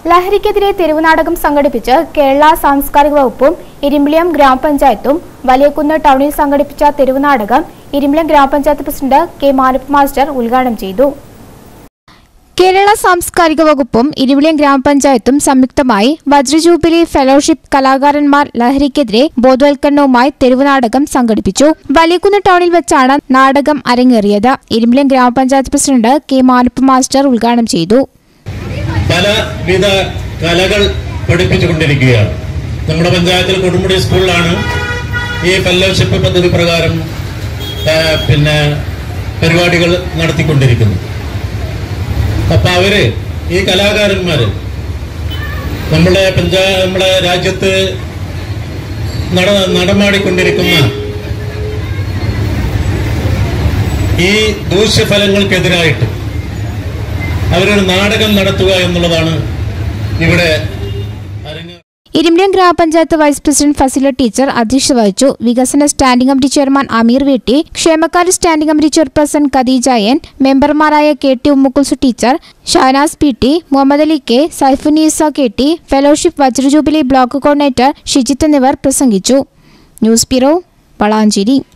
ലഹരിക്കെതിരെ തെരുവുനാടകം സംഘടിപ്പിച്ച് കേരള സാംസ്കാരിക വകുപ്പും ഇരുമ്പിളിയം ഗ്രാമപഞ്ചായത്തും വലിയകുന്ന് ടൗണിൽ സംഘടിപ്പിച്ച തെരുവുനാടകം ഇരുമ്പിളിയം ഗ്രാമപഞ്ചായത്ത് പ്രസിഡന്റ് കെ മാനപ്പ മാസ്റ്റർ ഉദ്ഘാടനം ചെയ്തു കേരള സാംസ്കാരിക വകുപ്പും ഇരുവിളിയം ഗ്രാമപഞ്ചായത്തും സംയുക്തമായി വജ്രജൂബിലി ഫെലോഷിപ്പ് കലാകാരന്മാർ ലഹരിക്കെതിരെ ബോധവൽക്കരണവുമായി തെരുവുനാടകം സംഘടിപ്പിച്ചു വലിയകുന്ന് ടൗണിൽ വെച്ചാണ് നാടകം അരങ്ങേറിയത് ഇരുമ്പിളിയം ഗ്രാമപഞ്ചായത്ത് പ്രസിഡന്റ് കെ മാനപ്പ മാസ്റ്റർ ഉദ്ഘാടനം ചെയ്തു പലവിധ കലകൾ പഠിപ്പിച്ചുകൊണ്ടിരിക്കുകയാണ് നമ്മുടെ പഞ്ചായത്തിൽ കൊടുമുടി സ്കൂളിലാണ് ഈ ഫെലോഷിപ്പ് പദ്ധതി പ്രകാരം ആ, പിന്നെ പരിപാടികൾ നടത്തിക്കൊണ്ടിരിക്കുന്നത് അപ്പൊ അവര് ഈ കലാകാരന്മാര് നമ്മുടെ പഞ്ചായ നമ്മുടെ രാജ്യത്ത് നട നടമാടിക്കൊണ്ടിരിക്കുന്ന ഈ ദൂഷ്യഫലങ്ങൾക്കെതിരായിട്ട് അവരൊരു നാടകം നടത്തുക എന്നുള്ളതാണ് ഇവിടെ അരങ്ങ് ഇരുമ്പിളിയം ഗ്രാമപഞ്ചായത്ത് വൈസ് പ്രസിഡന്റ് ഫസില ടീച്ചർ അധ്യക്ഷത വഹിച്ചു വികസന സ്റ്റാൻഡിംഗ് കമ്മിറ്റി ചെയർമാൻ അമീർ വീട്ടി ക്ഷേമക്കാരി standing committee chairperson Khadeeja N മെമ്പർമാരായ K T Ummukulsu teacher Shahanas P T Muhammad Ali K Saifunnisa K T fellowship വജ്രജൂബിലി ബ്ലോക്ക് കോർഡിനേറ്റർ ഷിജിത്ത് എന്നിവർ പ്രസംഗിച്ചു ന്യൂസ് ബ്യൂറോ വളാഞ്ചേരി